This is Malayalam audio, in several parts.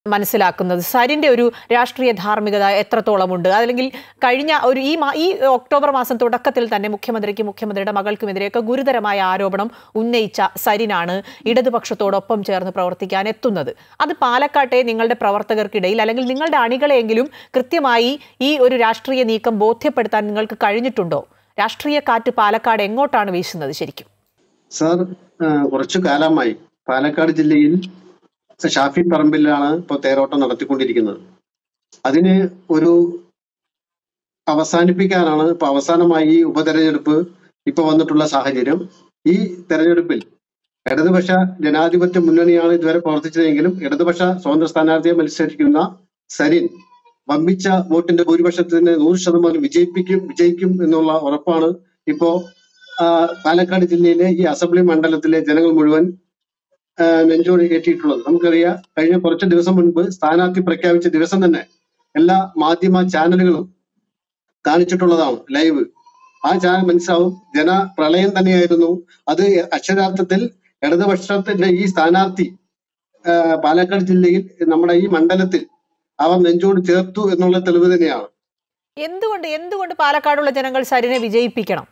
മനസ്സിലാക്കുന്നത് സരിന്റെ ഒരു രാഷ്ട്രീയ ധാർമ്മികത എത്രത്തോളമുണ്ട് അല്ലെങ്കിൽ കഴിഞ്ഞ ഒരു ഈ മാ- ഈ ഒക്ടോബർ മാസം തുടക്കത്തിൽ തന്നെ മുഖ്യമന്ത്രിക്കും മുഖ്യമന്ത്രിയുടെ മകൾക്കുമെതിരെയൊക്കെ ഗുരുതരമായ ആരോപണം ഉന്നയിച്ച സരിനാണ് ഇടതുപക്ഷത്തോടൊപ്പം ചേർന്ന് പ്രവർത്തിക്കാൻ എത്തുന്നത് അത് പാലക്കാട്ടെ നിങ്ങളുടെ പ്രവർത്തകർക്കിടയിൽ അല്ലെങ്കിൽ നിങ്ങളുടെ അണികളെയെങ്കിലും കൃത്യമായി ഈ ഒരു രാഷ്ട്രീയ നീക്കം ബോധ്യപ്പെടുത്താൻ നിങ്ങൾക്ക് കഴിഞ്ഞിട്ടുണ്ടോ രാഷ്ട്രീയ കാറ്റ് പാലക്കാട് എങ്ങോട്ടാണ് വീശുന്നത് ശരിക്കും സാർ ആ, കുറച്ചു കാലമായി പാലക്കാട് ജില്ലയിൽ ഷാഫി പറമ്പിലാണ് ഇപ്പോൾ തേരോട്ടം നടത്തിക്കൊണ്ടിരിക്കുന്നത് അതിന് ഒരു അവസാനിപ്പിക്കാനാണ് ഇപ്പൊ അവസാനമായി ഈ ഉപതെരഞ്ഞെടുപ്പ് ഇപ്പൊ വന്നിട്ടുള്ള സാഹചര്യം ഈ തെരഞ്ഞെടുപ്പിൽ ഇടതുപക്ഷ ജനാധിപത്യ മുന്നണിയാണ് ഇതുവരെ പ്രവർത്തിച്ചതെങ്കിലും ഇടതുപക്ഷ സ്വതന്ത്ര സ്ഥാനാർത്ഥിയെ മത്സരിക്കുന്ന സരിൻ വമ്പിച്ച വോട്ടിന്റെ ഭൂരിപക്ഷത്തിന് നൂറ് ശതമാനം വിജയിപ്പിക്കും വിജയിക്കും എന്നുള്ള ഉറപ്പാണ് ഇപ്പോ ആ, പാലക്കാട് ജില്ലയിലെ ഈ അസംബ്ലി മണ്ഡലത്തിലെ ജനങ്ങൾ മുഴുവൻ ആ, നെഞ്ചോട് ഏറ്റിയിട്ടുള്ളത് നമുക്കറിയാം കഴിഞ്ഞ കുറച്ച് ദിവസം മുൻപ് സ്ഥാനാർത്ഥി പ്രഖ്യാപിച്ച ദിവസം തന്നെ എല്ലാ മാധ്യമ ചാനലുകളും കാണിച്ചിട്ടുള്ളതാണ് ലൈവ് ആ ചാനൽ മനസ്സിലാവും ജന പ്രളയം തന്നെയായിരുന്നു അത് അക്ഷരാർത്ഥത്തിൽ ഇടതുപക്ഷത്തിന്റെ ഈ സ്ഥാനാർത്ഥി ആ, പാലക്കാട് ജില്ലയിൽ നമ്മുടെ ഈ മണ്ഡലത്തിൽ അവർ നെഞ്ചോട് ചേർത്തു എന്നുള്ള തെളിവ് തന്നെയാണ് എന്തുകൊണ്ട് എന്തുകൊണ്ട് പാലക്കാടുള്ള ജനങ്ങൾ സരിനെ വിജയിപ്പിക്കണം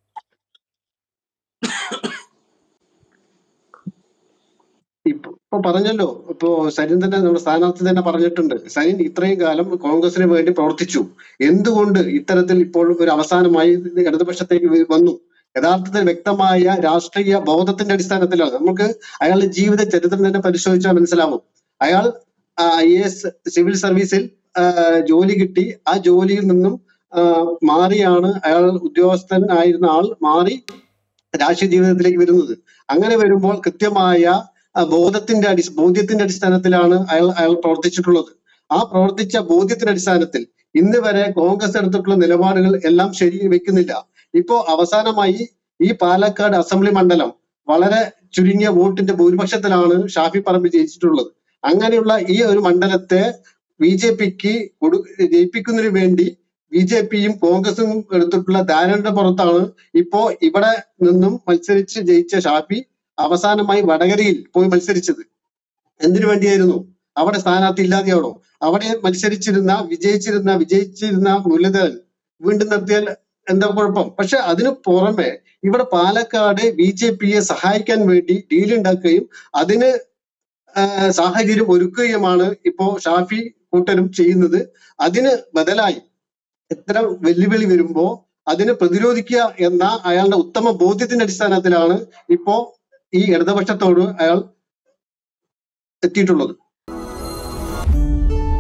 ഇപ്പൊ ഇപ്പൊ പറഞ്ഞല്ലോ ഇപ്പോ സരിൻ തന്നെ നമ്മുടെ സ്ഥാനാർത്ഥി തന്നെ പറഞ്ഞിട്ടുണ്ട് സരിൻ ഇത്രയും കാലം കോൺഗ്രസിന് വേണ്ടി പ്രവർത്തിച്ചു എന്തുകൊണ്ട് ഇത്തരത്തിൽ ഇപ്പോൾ ഒരു അവസാനമായി ഇത് ഇടതുപക്ഷത്തേക്ക് വ- വന്നു യഥാർത്ഥത്തിൽ വ്യക്തമായ രാഷ്ട്രീയ ബോധത്തിന്റെ അടിസ്ഥാനത്തിലാണ് നമുക്ക് അയാളുടെ ജീവിത ചരിത്രം തന്നെ പരിശോധിച്ചാൽ മനസ്സിലാവും അയാൾ ഐ എസ് സിവിൽ സർവീസിൽ ആ, ജോലി കിട്ടി ആ ജോലിയിൽ നിന്നും ആ, മാറിയാണ് അയാൾ ഉദ്യോഗസ്ഥനായിരുന്ന ആൾ മാറി രാഷ്ട്രീയ ജീവിതത്തിലേക്ക് വരുന്നത് അങ്ങനെ വരുമ്പോൾ കൃത്യമായ ആ, ബോധത്തിന്റെ അടി ബോധ്യത്തിന്റെ അടിസ്ഥാനത്തിലാണ് അയാൾ അയാൾ പ്രവർത്തിച്ചിട്ടുള്ളത് ആ പ്രവർത്തിച്ച ബോധ്യത്തിന്റെ അടിസ്ഥാനത്തിൽ ഇന്ന് വരെ കോൺഗ്രസ് എടുത്തിട്ടുള്ള നിലപാടുകൾ എല്ലാം ശരി വെക്കുന്നില്ല ഇപ്പോ അവസാനമായി ഈ പാലക്കാട് അസംബ്ലി മണ്ഡലം വളരെ ചുരുങ്ങിയ വോട്ടിന്റെ ഭൂരിപക്ഷത്തിലാണ് ഷാഫി പറമ്പ് ജയിച്ചിട്ടുള്ളത് അങ്ങനെയുള്ള ഈ ഒരു മണ്ഡലത്തെ ബി ജെ പിക്ക് കൊടു ജയിപ്പിക്കുന്നതിന് വേണ്ടി ബി ജെ പിയും കോൺഗ്രസും എടുത്തിട്ടുള്ള ധാരണയുടെ പുറത്താണ് ഇപ്പോ ഇവിടെ നിന്നും മത്സരിച്ച് ജയിച്ച ഷാഫി അവസാനമായി വടകരയിൽ പോയി മത്സരിച്ചത് എന്തിനു വേണ്ടിയായിരുന്നു അവിടെ സ്ഥാനാർത്ഥി ഇല്ലാതെയാണോ അവിടെ മത്സരിച്ചിരുന്ന വിജയിച്ചിരുന്ന വിജയിച്ചിരുന്ന മുരളീധരൻ വീണ്ടും നിർത്തിയാൽ എന്താ കുഴപ്പം പക്ഷെ അതിനു പുറമെ ഇവിടെ പാലക്കാട് ബി ജെ പിയെ സഹായിക്കാൻ വേണ്ടി ഡീൽ ഉണ്ടാക്കുകയും അതിന് ആ, സാഹചര്യം ഒരുക്കുകയുമാണ് ഇപ്പോ ഷാഫി കൂട്ടരും ചെയ്യുന്നത് അതിന് ബദലായി ഇത്തരം വെല്ലുവിളി വരുമ്പോ അതിനെ പ്രതിരോധിക്കുക എന്ന അയാളുടെ ഉത്തമ ബോധ്യത്തിന്റെ അടിസ്ഥാനത്തിലാണ് ഇപ്പോ ഈ ഇടതുപക്ഷത്തോട് അയാൾ എത്തിയിട്ടുള്ളത്